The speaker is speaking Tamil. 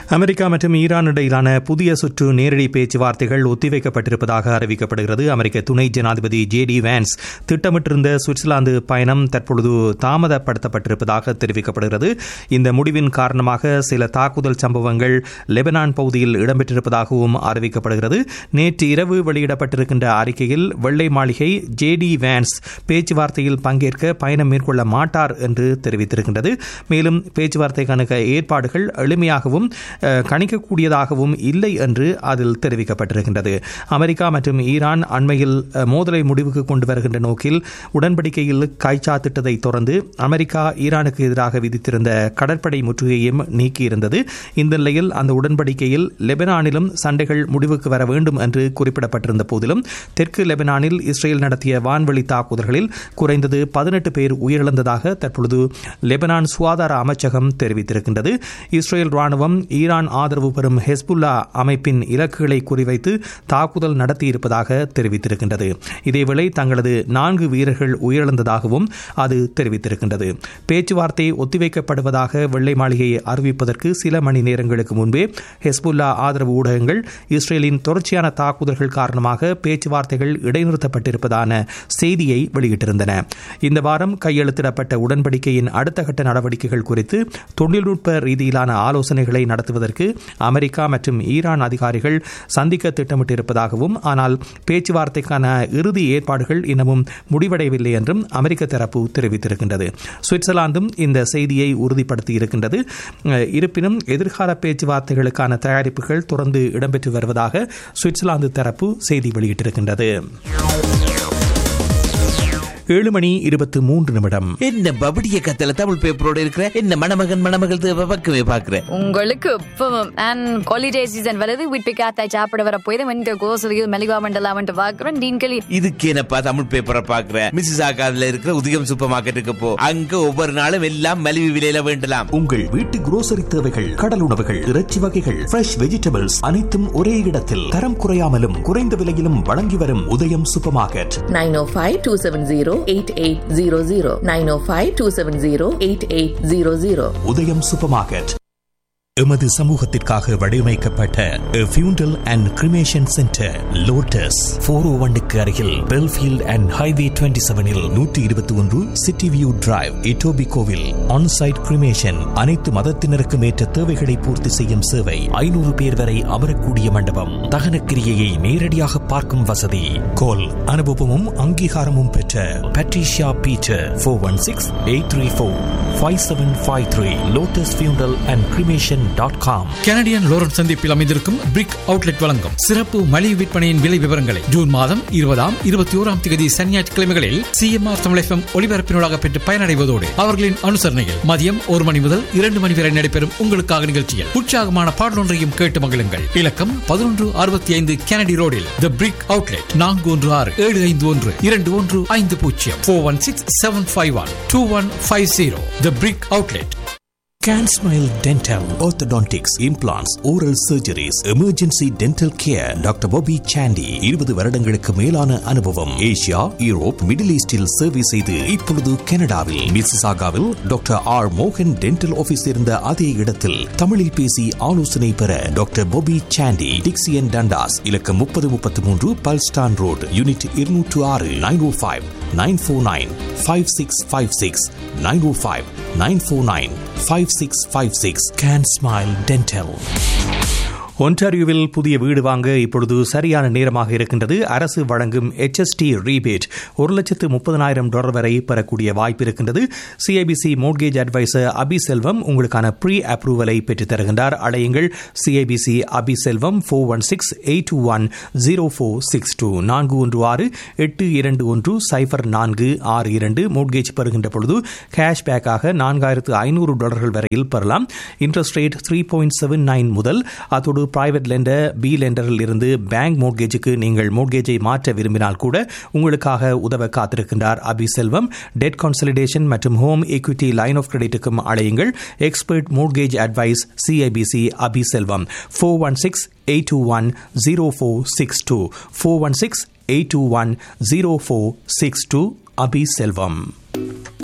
அமெரிக்கா மற்றும் ஈரான் இடையிலான புதிய சுற்று நேரடி பேச்சுவார்த்தைகள் ஒத்திவைக்கப்பட்டிருப்பதாக அறிவிக்கப்படுகிறது அமெரிக்க துணை ஜனாதிபதி ஜே டி வேன்ஸ் திட்டமிட்டிருந்த சுவிட்சர்லாந்து பயணம் தற்பொழுது தாமதப்படுத்தப்பட்டிருப்பதாக தெரிவிக்கப்படுகிறது இந்த முடிவின் காரணமாக சில தாக்குதல் சம்பவங்கள் லெபனான் பகுதியில் இடம்பெற்றிருப்பதாகவும் அறிவிக்கப்படுகிறது நேற்று இரவு வெளியிடப்பட்டிருக்கின்ற அறிக்கையில் வெள்ளை மாளிகை ஜே டி வேன்ஸ் பேச்சுவார்த்தையில் பங்கேற்க பயணம் மேற்கொள்ள மாட்டார் என்று தெரிவித்திருக்கின்றது மேலும் பேச்சுவார்த்தைக்கான ஏற்பாடுகள் எளிமையாகவும் கணிக்கக்கூடியதாகவும் இல்லை என்று அதில் தெரிவிக்கப்பட்டிருக்கின்றது அமெரிக்கா மற்றும் ஈரான் அண்மையில் மோதலை முடிவுக்கு கொண்டு வருகின்ற நோக்கில் உடன்படிக்கையில் கைச்சாத்திட்டதை தொடர்ந்து அமெரிக்கா ஈரானுக்கு எதிராக விதித்திருந்த கடற்படை முற்றுகையையும் நீக்கியிருந்தது இந்த நிலையில் அந்த உடன்படிக்கையில் லெபனானிலும் சண்டைகள் முடிவுக்கு வர வேண்டும் என்று குறிப்பிடப்பட்டிருந்த போதிலும் தெற்கு லெபனானில் இஸ்ரேல் நடத்திய வான்வெளி தாக்குதல்களில் குறைந்தது பதினெட்டு பேர் உயிரிழந்ததாக தற்பொழுது லெபனான் சுகாதார அமைச்சகம் தெரிவித்திருக்கின்றது இஸ்ரேல் ராணுவம் ஈரான் ஆதரவு பெறும் ஹெஸ்புல்லா அமைப்பின் இலக்குகளை குறிவைத்து தாக்குதல் நடத்தியிருப்பதாக தெரிவித்திருக்கின்றது இதேவேளை தங்களது நான்கு வீரர்கள் உயிரிழந்ததாகவும் அது தெரிவித்திருக்கின்றது பேச்சுவார்த்தை ஒத்திவைக்கப்படுவதாக வெள்ளை மாளிகையை அறிவிப்பதற்கு சில மணி நேரங்களுக்கு முன்பே ஹெஸ்புல்லா ஆதரவு ஊடகங்கள் இஸ்ரேலின் தொடர்ச்சியான தாக்குதல்கள் காரணமாக பேச்சுவார்த்தைகள் இடைநிறுத்தப்பட்டிருப்பதான செய்தியை வெளியிட்டிருந்தன இந்த வாரம் கையெழுத்திடப்பட்ட உடன்படிக்கையின் அடுத்த கட்ட நடவடிக்கைகள் குறித்து தொழில்நுட்ப ரீதியிலான ஆலோசனைகளை நடத்துவதற்கு அமெரிக்கா மற்றும் ஈரான் அதிகாரிகள் சந்திக்க திட்டமிட்டிருப்பதாகவும் ஆனால் பேச்சுவார்த்தைக்கான இறுதி ஏற்பாடுகள் இன்னமும் முடிவடையவில்லை என்றும் அமெரிக்க தரப்பு தெரிவித்திருக்கின்றது சுவிட்சர்லாந்தும் இந்த செய்தியை உறுதிப்படுத்தியிருக்கின்றது இருப்பினும் எதிர்கால பேச்சுவார்த்தைகளுக்கான தயாரிப்புகள் தொடர்ந்து இடம்பெற்று வருவதாக சுவிட்சர்லாந்து தரப்பு செய்தி வெளியிட்டிருக்கின்றது ஏழு மணி இருபத்தி மூன்று நிமிடம் என்ன பபடிய கத்தல தமிழ் பேப்பரோட இருக்கிற என்ன மணமகன் மணமகள் தேவை பக்கமே பாக்குற உங்களுக்கு இப்பவும் அண்ட் ஹாலிடே சீசன் வருது வீட்டு காத்தாய் சாப்பிட வர போய் இந்த கோசலியில் மெலிவா மண்டலாம் வந்து பாக்குறேன் டீன்களி இதுக்கு என்னப்பா தமிழ் பேப்பரை பாக்குற மிஸ்ஸஸ் ஆகாதுல இருக்கிற உதயம் சூப்பர் மார்க்கெட்டுக்கு போ அங்க ஒவ்வொரு நாளும் எல்லாம் மலிவு விலையில வேண்டலாம் உங்கள் வீட்டு குரோசரி தேவைகள் கடல் உணவுகள் இறைச்சி வகைகள் ஃப்ரெஷ் வெஜிடபிள்ஸ் அனைத்தும் ஒரே இடத்தில் தரம் குறையாமலும் குறைந்த விலையிலும் வழங்கி வரும் Udayam supermarket nine O five two seven zero eight eight zero zero nine O five two seven zero eight eight zero zero Udayam supermarket எமது சமூகத்திற்காக வடிவமைக்கப்பட்ட funeral and cremation centre lotus four O ஒன்னுக்கு அருகில் பெல்ஃபீல்ட் அண்ட் ஹைவே டுவெண்ட்டி செவனில் நூற்றி இருபத்தி ஒன்று சிட்டி வியூ டிரைவ் இட்டோபி கோவில் ஆன்சைட் கிரிமேஷன் அனைத்து மதத்தினருக்கும் ஏற்ற தேவைகளை பூர்த்தி செய்யும் சேவை ஐநூறு பேர் வரை அமரக்கூடிய மண்டபம் தகனக்கிரியையை நேரடியாக பார்க்கும் வசதி கோல் அனுபவமும் அங்கீகாரமும் பெற்ற Patricia Beecher four one six eight three four five seven five three lotus funeral and cremation dot com Canadian Lawrence சந்திப்பில் அமைந்திருக்கும் பிரிக் அவுட்லெட் வழங்கும் சிறப்பு மலிவு விற்பனையின் விலை விவரங்களை ஜூன் மாதம் இருபதாம் இருபத்தி ஓராம் தேதி சனியாற்றுக்கிழமைகளில் சிஎம்ஆர் தமிழகம் ஒளிபரப்பினூடாக பெற்று பயனடைவதோடு அவர்களின் அனுசரணையில் மதியம் ஒரு மணி முதல் இரண்டு மணி வரை நடைபெறும் உங்களுக்காக நிகழ்ச்சியில் உற்சாகமான பாடலொன்றையும் கேட்டு மகிழுங்கள் இலக்கம் பதினொன்று அறுபத்தி ஐந்து கெனடி ரோடில் த பிரிக் அவுட்லெட் நான்கு ஒன்று ஆறு ஏழு ஐந்து ஒன்று இரண்டு ஒன்று ஐந்து பூஜ்ஜியம் four one six seven five one two one five zero the brick outlet Can Smile Dental, Orthodontics, Implants, Oral Surgeries, Emergency Dental Care, doctor Bobby Chandy இருபது வருடங்களுக்கு மேலான அனுபவம் ஏசியா யூரோப் மிடில் ஈஸ்டில் சேவை செய்து இப்பொழுது கனடாவில் மிசிசாகாவில் டாக்டர் ஆர் மோகன் டென்டல் ஆபீஸ் இருந்த அதே இடத்தில் தமிழில் பேசி ஆலோசனை பெற doctor Bobby Chandy Dixie and Dundas இலக்கம் முப்பது முப்பத்தி மூன்று பல்ஸ்டான் ரோடு யூனிட் இருநூற்று ஆறு nine O five nine four nine five six five six nine O five nine four nine five six five six can smile dental ஒன்டாரியோவில் புதிய வீடு வாங்க இப்பொழுது சரியான நேரமாக இருக்கின்றது அரசு வழங்கும் HST ரீபேட் ஒரு லட்சத்து முப்பதனாயிரம் டாலர் வரை பெறக்கூடிய வாய்ப்பு இருக்கின்றது CIBC mortgage advisor Abi Selvam உங்களுக்கான ப்ரீ அப்ரூவலை பெற்றுத் தருகின்றார் அழையுங்கள் CIBC Abi Selvam four one six eight two one zero four six two நான்கு ஒன்று ஆறு எட்டு இரண்டு ஒன்று சைஃபர் நான்கு ஆறு இரண்டு மோட்கேஜ் பெறுகின்ற பொழுது கேஷ்பேக்காக நான்காயிரத்து ஐநூறு டாலர்கள் வரையில் பெறலாம் interest rate three point seven nine முதல் அதோடு பிரைவேட் லெண்டர் பி லெண்டரில் இருந்து பேங்க் மோட்கேஜுக்கு நீங்கள் மோட்கேஜை மாற்ற விரும்பினால் கூட உங்களுக்காக உதவ காத்திருக்கின்றார் அபி செல்வம் டெட் கன்சலிடேஷன் மற்றும் ஹோம் equity லைன் ஆஃப் கிரெடிட்டுக்கும் அழையுங்கள் expert mortgage advice CIBC Abi Selvam four one six eight two one zero four six two four one six eight two one zero four six two Abi செல்வம்